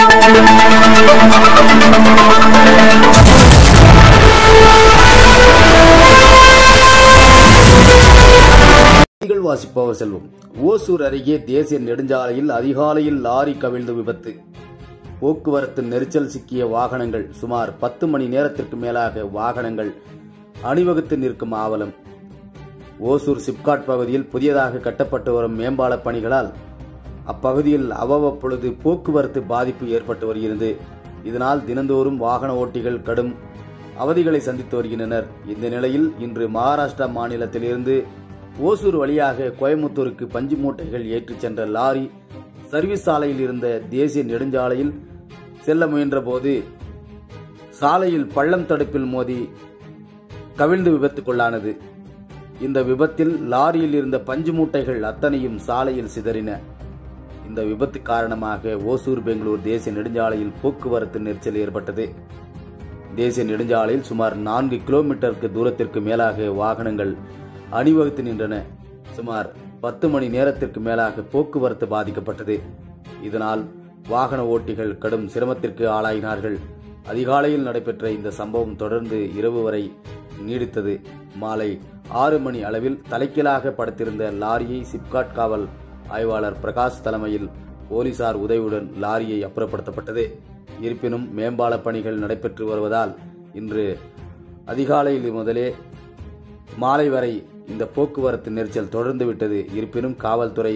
செய்திகள் வாசிப்பவர் செல்வம் ஓசூர் அருகே தேசிய நெடுஞ்சாலையில் அதிகாலையில் லாரி கவிழ்ந்து விபத்து போக்குவரத்து நெரிசல் சிக்கிய வாகனங்கள் சுமார் பத்து மணி நேரத்திற்கு மேலாக வாகனங்கள் அணிவகுத்து நிற்கும் ஆவலம் ஓசூர் சிப்காட் பகுதியில் புதியதாக கட்டப்பட்டு வரும் மேம்பால பணிகளால் அப்பகுதியில் அவ்வப்பொழுது போக்குவரத்து பாதிப்பு ஏற்பட்டு வருகிறது இதனால் தினந்தோறும் வாகன ஓட்டிகள் கடும் அவதிகளை சந்தித்து வருகின்றனர் இந்த நிலையில் இன்று மகாராஷ்டிரா மாநிலத்திலிருந்து ஓசூர் வழியாக கோயமுத்தூருக்கு பஞ்சு மூட்டைகள் ஏற்றிச் சென்ற லாரி சர்வீஸ் சாலையில் இருந்த தேசிய நெடுஞ்சாலையில் செல்ல முயன்றபோது சாலையில் பள்ளம் தடுப்பில் மோதி கவிழ்ந்து விபத்துக்குள்ளானது இந்த விபத்தில் லாரியில் இருந்த பஞ்சு மூட்டைகள் அத்தனையும் சாலையில் சிதறின இந்த விபத்து காரணமாக ஓசூர் பெங்களூர் தேசிய நெடுஞ்சாலையில் போக்குவரத்து நெரிசல் ஏற்பட்டது தேசிய நெடுஞ்சாலையில் சுமார் நான்கு கிலோமீட்டருக்கு தூரத்திற்கு மேலாக வாகனங்கள் அணிவகுத்து நின்றன சுமார் பத்து மணி நேரத்திற்கு மேலாக போக்குவரத்து பாதிக்கப்பட்டது இதனால் வாகன ஓட்டிகள் கடும் சிரமத்திற்கு ஆளாயினார்கள் அதிகாலையில் நடைபெற்ற இந்த சம்பவம் தொடர்ந்து இரவு வரை நீடித்தது மாலை ஆறு மணி அளவில் தலைக்கீழாக படுத்திருந்த லாரியை சிப்காட் காவல் ஆய்வாளர் பிரகாஷ் தலைமையில் போலீசார் உதவியுடன் லாரியை அப்புறப்படுத்தப்பட்டது இருப்பினும் மேம்பால பணிகள் நடைபெற்று வருவதால் இன்று அதிகாலையில் முதலே மாலை வரை இந்த போக்குவரத்து நெரிசல் தொடர்ந்து விட்டது இருப்பினும் காவல்துறை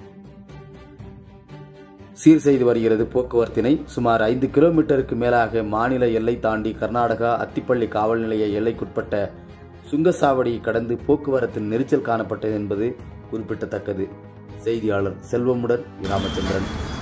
சீர் செய்து வருகிறது போக்குவரத்தினை சுமார் ஐந்து கிலோமீட்டருக்கு மேலாக மாநில எல்லை தாண்டி கர்நாடகா அத்திப்பள்ளி காவல் நிலைய எல்லைக்குட்பட்ட சுங்கசாவடி கடந்து போக்குவரத்து நெரிசல் காணப்பட்டது என்பது குறிப்பிடத்தக்கது செய்தியாளர் செல்வமுடன் ராமச்சந்திரன்